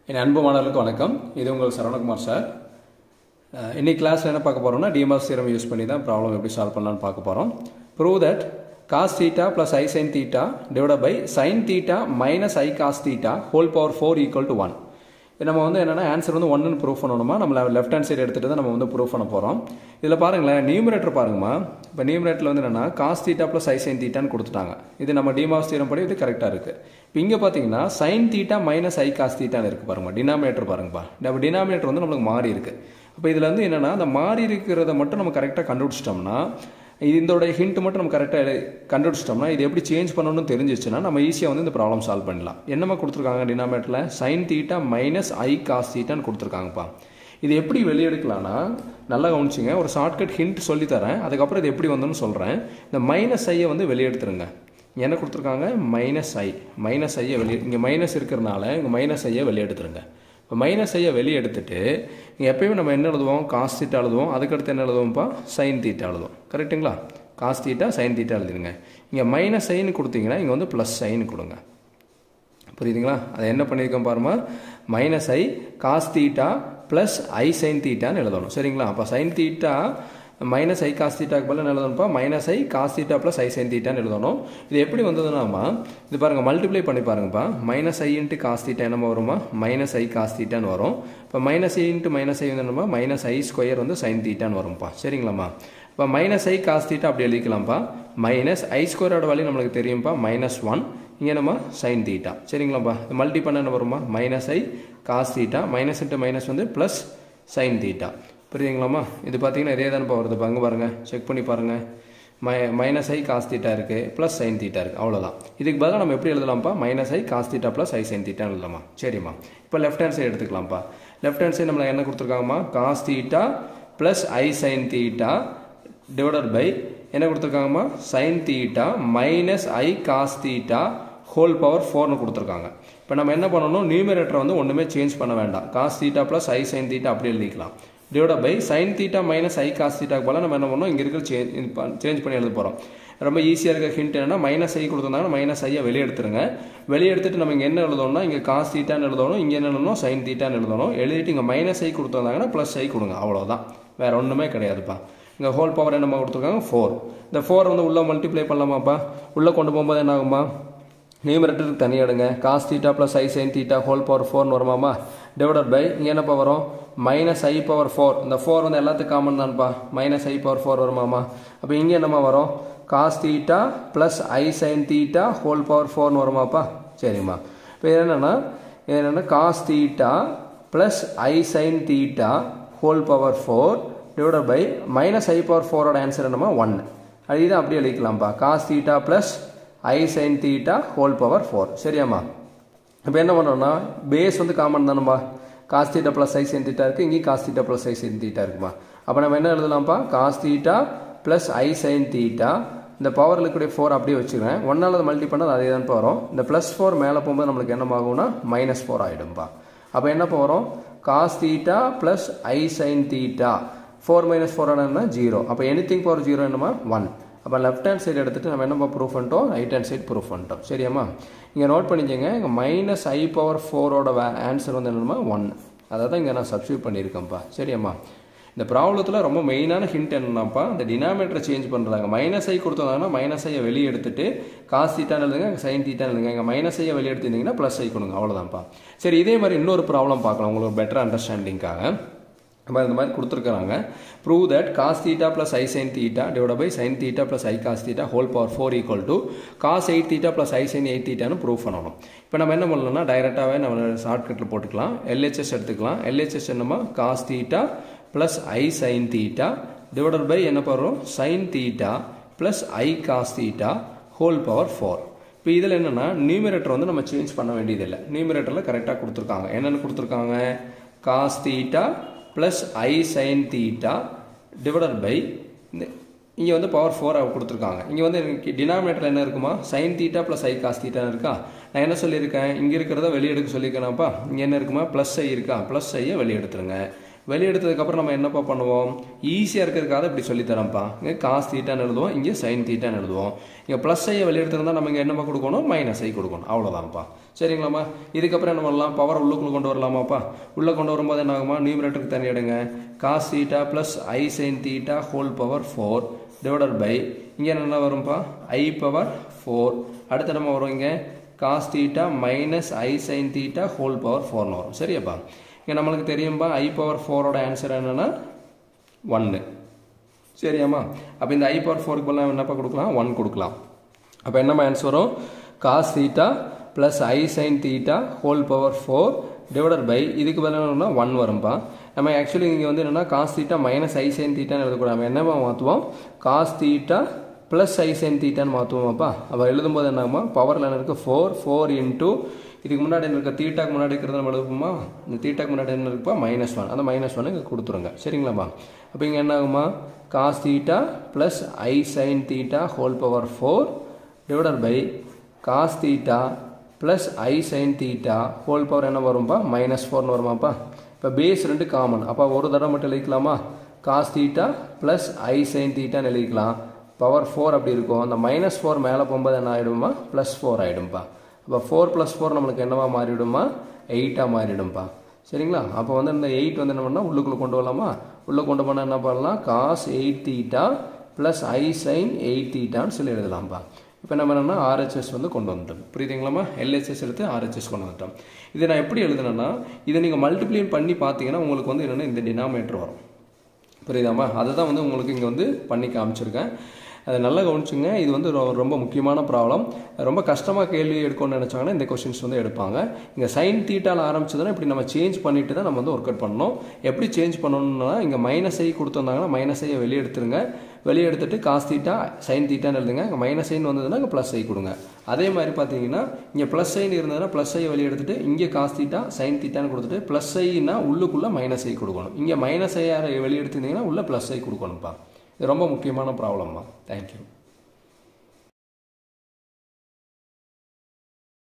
என் அன்பு மாணவர்களுக்கு வணக்கம் இது உங்கள் சரவணகுமார் சார் அஹ், இன்னைக்கு கிளாஸில் என்ன பார்க்க போகிறோம்னா டிஎம்ஆர் சீரம் யூஸ் பண்ணி தான் ப்ராப்ளம் எப்படி சால்வ் பண்ணலாம்னு பார்க்க போகிறோம் prove that cos theta plus i sine theta divide by sine theta minus i cos theta whole power four equal to one நம்ம வந்து என்னன்னா ஆன்சர் வந்து ஒன்னு ப்ரூவ் பண்ணணுமா நம்ம லெஃப்ட் ஹேண்ட் சைடு எடுத்துட்டு தான் நம்ம வந்து ப்ரூவ் பண்ண போகிறோம் இதில் பாருங்களேன் நியூமரேட்டர் பாருங்கம்மா இப்போ நியூமரேட்டரில் வந்து என்னன்னா cos theta plus i sine தீட்டான்னு கொடுத்துட்டாங்க இது நம்ம டிமாஸ் தீரம் படி இது கரெக்டாக இருக்குது இப்போ இங்கே பார்த்தீங்கன்னா sine theta minus i cos தீட்டான்னு இருக்குது பாருங்க டினாமினேட்டர் பாருங்கப்பா நம்ம டினாமினேட்டர் வந்து நம்மளுக்கு மாறி இருக்கு அப்போ இதில் வந்து என்னன்னா அந்த மாறி இருக்கிறத மட்டும் நம்ம கரெக்டாக கண்டுபிடிச்சிட்டோம்னா இதோட ஹிண்ட் மட்டும் நம்ம கரெக்டாக கண்டுபிடிச்சிட்டோம்னா இது எப்படி சேஞ்ச் பண்ணணும்னு தெரிஞ்சிச்சுன்னா நம்ம ஈஸியாக வந்து இந்த ப்ராப்ளம் சால்வ் பண்ணலாம் என்னமா கொடுத்துருக்காங்க டினாமேட்டில் sine theta minus i cos தீட்டான்னு கொடுத்துருக்காங்கப்பா இது எப்படி வெளியெடுக்கலாம்னா நல்லா கவனிச்சிங்க ஒரு ஷார்ட்கட் ஹிண்ட் சொல்லி தரேன் அதுக்கப்புறம் இது எப்படி வந்தோன்னு சொல்கிறேன் இந்த மைனஸ் ஐயை வந்து வெளியெடுத்துருங்க என்ன கொடுத்துருக்காங்க மைனஸ் ஐ மைனஸ் ஐயை வெளியே இங்கே மைனஸ் இருக்கிறனால இங்கே மைனஸ் ஐயை வெளியெடுத்துருங்க இப்போ மைனஸ் ஐயை வெளியே எடுத்துட்டு இங்கே எப்பயுமே நம்ம என்ன எழுதுவோம் காஸ் தீட்டா எழுதுவோம் அதுக்கடுத்து என்ன எழுதுவோம்ப்பா சைன் தீட்டா எழுதுவோம் கரெக்ட்டுங்களா காஸ் தீட்டா சைன் தீட்டா எழுதிடுங்க இங்கே மைனஸ் சைன் கொடுத்தீங்கன்னா இங்கே வந்து ப்ளஸ் சைன் கொடுங்க புரியுதுங்களா அதை என்ன பண்ணியிருக்கோம் பாருமா minus i cos theta plus i sine தீட்டான்னு எழுதணும் சரிங்களா அப்போ sine theta minus i cos தீட்டாக்கு பதில் என்ன எழுதணும்ப்பா minus i cos theta plus i sine தீட்டான்னு எழுதணும் இது எப்படி வந்ததுனாமா இது பாருங்கள் மல்டிப்ளை பண்ணி பாருங்கப்பா minus i into cos theta என்னமா வருமா மைனஸ் ஐ காஸ் தீட்டான்னு வரும் இப்போ minus i into minus i வந்து என்னமா மைனஸ் ஐ ஸ்கொயர் வந்து சைன் தீட்டான்னு வரும்ப்பா சரிங்களாம்மா இப்போ மைனஸ் ஐ காஸ் தீட்டா அப்படி எழுதிக்கலாம்ப்பா மைனஸ் ஐ ஸ்கொயரோட வழி நம்மளுக்கு தெரியும்ப்பா மைனஸ் ஒன் இங்கே நம்ம சைன் தீட்டா சரிங்களாப்பா மல்டி பண்ண என்ன வருமா minus i cos theta minus into minus வந்து ப்ளஸ் சைன் தீட்டா புரியுதுங்களாம்மா இது பார்த்தீங்கன்னா இதே தானப்பா வருது அங்கே பாருங்கள் செக் பண்ணி பாருங்கள் மை மைனஸ் ஐ காஸ் தீட்டா இருக்குது ப்ளஸ் சைன் தீட்டா இருக்குது அவ்வளோதான் இதுக்கு பதிலாக நம்ம எப்படி எழுதலாம்ப்பா minus i cos theta plus i sine தீட்டான்னு எழுதலாமா சரிம்மா இப்போ லெஃப்ட் ஹேண்ட் சைடு எடுத்துக்கலாம்ப்பா லெஃப்ட் ஹேண்ட் சைடு நம்மளை என்ன கொடுத்துருக்காங்கம்மா cos theta plus i sine theta divided by என்ன கொடுத்துருக்காங்கம்மா sine theta minus i cos theta whole power ஃபோர்னு கொடுத்துருக்காங்க இப்போ நம்ம என்ன பண்ணணும் நியூமரேட்டரை வந்து ஒன்றுமே சேஞ்ச் பண்ண வேண்டாம் cos theta plus i sine theta அப்படி எழுதிக்கலாம் divide by sine theta minus i cos தீட்டாக்கு போல நம்ம என்ன பண்ணோம் இங்கே இருக்கிற சேஞ்ச் சேஞ்ச் பண்ணி எழுத போகிறோம் ரொம்ப ஈஸியாக இருக்க ஹிண்ட் என்னன்னா மைனஸ் ஐ கொடுத்துருந்தாங்கன்னா மைனஸ் ஐயை வெளியே எடுத்துருங்க வெளியே எடுத்துட்டு நம்ம இங்கே என்ன எழுதணும்னா இங்கே காஸ் தீட்டான்னு எழுதணும் இங்கே என்ன எழுதணும் சைன் தீட்டான்னு எழுதணும் எழுதிட்டு இங்கே மைனஸ் ஐ கொடுத்துருந்தாங்கன்னா ப்ளஸ் ஐ கொடுங்க அவ்வளோதான் வேற ஒன்றுமே கிடையாதுப்பா இங்கே ஹோல் பவர் என்னமா கொடுத்துருக்காங்க ஃபோர் இந்த ஃபோர் வந்து உள்ளே மல்டிப்ளை பண்ணலாமாப்பா உள்ளே கொண்டு போகும்போது என்ன ஆகுமா நியூமரேட்டருக்கு தனியாக எடுங்க cos theta plus i sine theta whole power ஃபோர்னு வருமாமா டிவைடட் பை இங்கே என்னப்பா வரும் மைனஸ் ஐ பவர் ஃபோர் இந்த ஃபோர் வந்து எல்லாத்துக்கும் காமன் தான்ப்பா மைனஸ் ஐ பவர் ஃபோர் வருமாமா அப்போ இங்கே என்னம்மா வரும் cos theta plus i sine theta whole power ஃபோர்னு வருமாப்பா சரிம்மா இப்போ இது என்னென்னா இது என்னென்னா cos theta plus i sine theta whole power four divided by minus i power ஃபோரோட ஆன்சர் என்னமா ஒன் அது இதை அப்படியே எழுதிக்கலாம்ப்பா cos theta plus i sine theta whole power four சரியாம்மா இப்போ என்ன பண்ணுறோம்னா பேஸ் வந்து காமன் தானம்மா cos theta plus i sine theta இருக்குது இங்கேயும் cos theta plus i sine theta இருக்குமா அப்போ நம்ம என்ன எழுதலாம்ப்பா cos theta plus i sine theta இந்த பவரில் இருக்கக்கூடிய ஃபோர் அப்படியே வச்சுக்கிறேன் ஒன்றால் அதை மல்டி பண்ணது அதே தான் வரும் இந்த ப்ளஸ் ஃபோர் மேலே போகும்போது நம்மளுக்கு என்ன ஆகும்னா மைனஸ் ஃபோர் ஆகிடும்பா அப்போ என்ன வரும் cos theta plus i sine theta four minus four என்ன ஜீரோ அப்போ எனி திங் பவர் ஜீரோ என்னமா ஒன் அப்போ லெஃப்ட் ஹேண்ட் சைடு எடுத்துட்டு நம்ம என்னப்பா ப்ரூஃப் பண்ணிட்டோம் ரைட் ஹேண்ட் சைடு ப்ரூஃப் பண்ணிட்டோம் சரியாம்மா இங்கே நோட் பண்ணிக்கோங்க இங்கே மைனஸ் ஐ பவர் ஃபோரோட ஆன்சர் வந்து என்னமா ஒன் அதை தான் இங்கே நான் சப்ஸ்டியூட் பண்ணியிருக்கேன்ப்பா சரியாம்மா இந்த ப்ராப்ளத்தில் ரொம்ப மெயினான ஹிண்ட் என்னன்னாப்பா இந்த டினாமேட்டரை சேஞ்ச் பண்ணுறாங்க மைனஸ் ஐ கொடுத்ததாங்கன்னா மைனஸ் ஐயை வெளியே எடுத்துட்டு காஸ் தீட்டான்னு எழுதுங்க சைன் தீட்டான்னு எழுதுங்க இங்கே மைனஸ் ஐயை வெளியே எடுத்துருந்தீங்கன்னா ப்ளஸ் ஐ கொடுங்க அவ்வளோதான்ப்பா சரி இதே மாதிரி இன்னொரு ப்ராப்ளம் பார்க்கலாம் உங்களுக்கு பெட்டர் அண்டர்ஸ்டாண்டிங்காக நம்ம இந்த மாதிரி கொடுத்துருக்காங்க prove that cos theta plus i sine theta divide by sine theta plus i cos theta whole power four equal to cos eight theta plus i sine eight தீட்டான்னு ப்ரூவ் பண்ணணும் இப்போ நம்ம என்ன பண்ணலாம்னா டைரெக்டாகவே நம்ம ஷார்ட்கட்டில் போட்டுக்கலாம் எல்ஹெச்எஸ் எடுத்துக்கலாம் எல்ஹெச்எஸ் என்னமா cos theta plus i sine theta divided by என்ன பண்ணுறோம் sine theta plus i cos theta whole power four இப்போ இதில் என்னென்னா நியூமரேட்டர் வந்து நம்ம சேஞ்ச் பண்ண வேண்டியதில்லை நியூமரேட்டரில் கரெக்டாக கொடுத்துருக்காங்க என்னென்னு கொடுத்துருக்காங்க cos theta plus i sine theta divided by இந்த இங்கே வந்து பவர் ஃபோர் கொடுத்துருக்காங்க இங்கே வந்து எனக்கு டினாமினேட்டர் என்ன இருக்குமா sine theta plus i cos தீட்டான்னு இருக்கா நான் என்ன சொல்லியிருக்கேன் இங்கே இருக்கிறத வெளியே எடுக்க சொல்லியிருக்கேனாப்பா இங்கே என்ன இருக்குமா ப்ளஸ் ஐ இருக்கா ப்ளஸ் ஐயை வெளியே எடுத்துருங்க வெளியே எடுத்ததுக்கப்புறம் நம்ம என்னப்பா பண்ணுவோம் ஈஸியாக இருக்கிறதுக்காக இப்படி சொல்லித்தரேன்ப்பா இங்கே காஸ் தீட்டான்னு எழுதுவோம் இங்கே சைன் தீட்டான்னு எழுதுவோம் இங்கே ப்ளஸ் ஐயை வெளியே எடுத்துருந்தா நம்ம இங்கே என்னப்பா கொடுக்கணும் மைனஸ் ஐ கொடுக்கணும் அவ்வளோதான்ப்பா சரிங்களாம்மா இதுக்கப்புறம் என்ன பண்ணலாம் பவர் உள்ளுக்குள்ள கொண்டு வரலாமாப்பா உள்ளே கொண்டு வரும்போது என்ன ஆகுமா நியூமரேட்டருக்கு தனி எடுங்க cos theta plus i sine theta whole power four divided by இங்கே என்ன வரும்பா ஐ பவர் ஃபோர் அடுத்து நம்ம வரும் இங்கே cos theta minus i sine theta whole power ஃபோர்னு வரும் சரியாப்பா இங்கே நம்மளுக்கு தெரியும்பா ஐ பவர் ஃபோரோட ஆன்சர் என்னென்னா ஒன்று சரியாம்மா அப்போ இந்த ஐ பவர் ஃபோருக்கு பதிலாக என்னப்பா கொடுக்கலாம் ஒன் கொடுக்கலாம் அப்போ என்னம்மா ஆன்சர் வரும் cos theta plus i sine theta whole power four divided by இதுக்கு பதிலாக ஒன் வரும்பா நம்ம ஆக்சுவலி இங்கே வந்து என்னென்னா cos theta minus i sine தீட்டான்னு எழுதக்கூடாது நம்ம என்னம்மா மாற்றுவோம் cos theta plus i sine தீட்டான்னு மாற்றுவோமாப்பா அப்போ எழுதும்போது என்னாகுமா பவரில் என்ன இருக்குது ஃபோர் ஃபோர் இன்ட்டு இதுக்கு முன்னாடி என்ன இருக்க தீட்டாக்கு முன்னாடி இருக்கிறத நம்ம எழுதுப்போமா இந்த தீட்டாக்கு முன்னாடி என்ன இருக்குப்பா மைனஸ் ஒன் அந்த மைனஸ் ஒன் இங்கே கொடுத்துருங்க சரிங்களாப்பா அப்போ இங்கே என்ன ஆகுமா cos theta plus i sine theta whole power four divided by cos theta plus i sine theta whole power என்ன வரும்பா மைனஸ் ஃபோர்னு வருமாப்பா இப்போ பேஸ் ரெண்டு காமன் அப்போ ஒரு தடவை மட்டும் எழுதிக்கலாமா cos theta plus i sine தீட்டான்னு எழுதிக்கலாம் பவர் ஃபோர் அப்படி இருக்கும் அந்த மைனஸ் ஃபோர் மேலே போகும்போது என்ன ஆகிடுமா ப்ளஸ் ஃபோர் ஆகிடும்பா அப்போ ஃபோர் ப்ளஸ் ஃபோர் நம்மளுக்கு என்னவா மாறிவிடுமா எயிட்டாக மாறிடும்பா சரிங்களா அப்போ வந்து இந்த எயிட் வந்து என்ன பண்ணால் உள்ளுக்குள்ளே கொண்டு வரலாமா உள்ளே கொண்டு போனால் என்ன பண்ணலாம் cos eight theta plus i sine eight தீட்டான்னு சொல்லி எழுதலாம்ப்பா இப்போ நம்ம என்னென்னா ஆர்ஹெச்எஸ் வந்து கொண்டு வந்துட்டோம் புரியுதுங்களாம்மா எல்ஹெச்எஸ் எடுத்து ஆர்ஹெச்எஸ் கொண்டு வந்துட்டோம் இதை நான் எப்படி எழுதுனேன்னா இதை நீங்கள் மல்டிப்ளைன் பண்ணி பார்த்தீங்கன்னா உங்களுக்கு வந்து என்னென்னா இந்த டினாமேட்டர் வரும் புரியுதாம்மா அதை தான் வந்து உங்களுக்கு இங்கே வந்து பண்ணி காமிச்சிருக்கேன் அதை நல்லா கவனிச்சுங்க இது வந்து ரொ- ரொம்ப முக்கியமான ப்ராப்ளம் ரொம்ப கஷ்டமாக கேள்வி எடுக்கணும்னு நினச்சாங்கன்னா இந்த கொஷின்ஸ் வந்து எடுப்பாங்க இங்கே சைன் தீட்டால் ஆரம்பிச்சதுன்னா இப்படி நம்ம சேஞ்ச் பண்ணிட்டு தான் நம்ம வந்து ஒர்க் அவுட் பண்ணணும் எப்படி சேஞ்ச் பண்ணணும்னா இங்கே மைனஸ் ஐ கொடுத்துருந்தாங்கன்னா மைனஸ் ஐயை வெளியே எடுத்துருங்க வெளியே எடுத்துட்டு காஸ் தீட்டா சைன் தீட்டான்னு எழுதுங்க இங்கே மைனஸ் சைன் வந்ததுன்னா இங்கே ப்ளஸ் ஐ கொடுங்க அதே மாதிரி பார்த்தீங்கன்னா இங்கே ப்ளஸ் சைன் இருந்ததுன்னா ப்ளஸ் ஐ வெளியே எடுத்துட்டு இங்கே காஸ் தீட்டா சைன் தீட்டான்னு கொடுத்துட்டு ப்ளஸ் ஐனா உள்ளுக்குள்ளே மைனஸ் ஐ கொடுக்கணும் இங்கே மைனஸ் ஐ வெளியே எடுத்திருந்தீங்கன்னா உள்ள ப்ளஸ் ஐ கொடுக்கணும்ப்பா இது ரொம்ப முக்கியமான ப்ராப்ளம்மா தேங்க்யூ